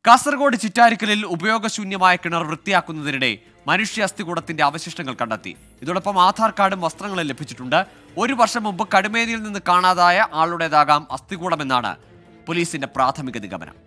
കാസർഗോഡ് ചിറ്റാരിക്കലിൽ ഉപയോഗശൂന്യമായ കിണർ വൃത്തിയാക്കുന്നതിനിടെ മനുഷ്യ അസ്ഥികൂടത്തിന്റെ അവശിഷ്ടങ്ങൾ കണ്ടെത്തി ഇതോടൊപ്പം ആധാർ കാർഡും വസ്ത്രങ്ങളും ലഭിച്ചിട്ടുണ്ട് ഒരു വർഷം മുമ്പ് കടുമേനിയിൽ നിന്ന് കാണാതായ ആളുടേതാകാം അസ്ഥികൂടമെന്നാണ് പോലീസിന്റെ പ്രാഥമിക നിഗമനം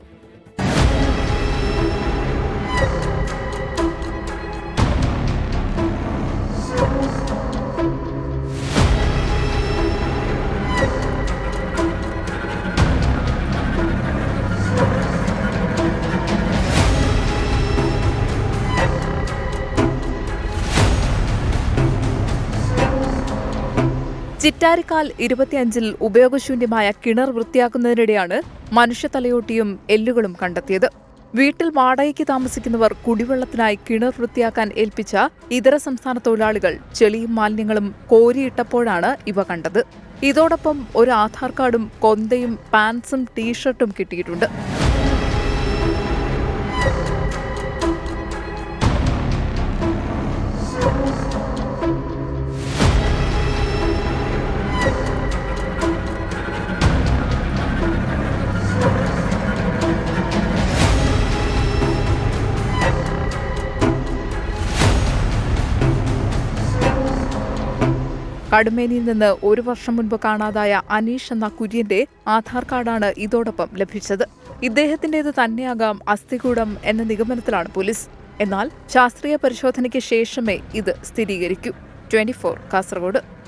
ചിറ്റാരിക്കാൽ ഇരുപത്തിയഞ്ചിൽ ഉപയോഗശൂന്യമായ കിണർ വൃത്തിയാക്കുന്നതിനിടെയാണ് മനുഷ്യത്തലയോട്ടിയും എല്ലുകളും കണ്ടെത്തിയത് വീട്ടിൽ വാടകയ്ക്ക് താമസിക്കുന്നവർ കുടിവെള്ളത്തിനായി കിണർ വൃത്തിയാക്കാൻ ഏൽപ്പിച്ച ഇതര സംസ്ഥാന തൊഴിലാളികൾ ചെളിയും മാലിന്യങ്ങളും കോരിയിട്ടപ്പോഴാണ് ഇവ കണ്ടത് ഇതോടൊപ്പം ഒരു ആധാർ കാർഡും കൊന്തയും പാൻസും ടീഷർട്ടും കിട്ടിയിട്ടുണ്ട് കടുമേനിയിൽ നിന്ന് ഒരു വർഷം മുൻപ് കാണാതായ അനീഷ് എന്ന കുര്യന്റെ ആധാർ കാർഡാണ് ഇതോടൊപ്പം ലഭിച്ചത് ഇദ്ദേഹത്തിന്റേത് തന്നെയാകാം അസ്ഥികൂടം എന്ന നിഗമനത്തിലാണ് പോലീസ് എന്നാൽ ശാസ്ത്രീയ പരിശോധനയ്ക്ക് ശേഷമേ ഇത് സ്ഥിരീകരിക്കൂ ട്വന്റി കാസർഗോഡ്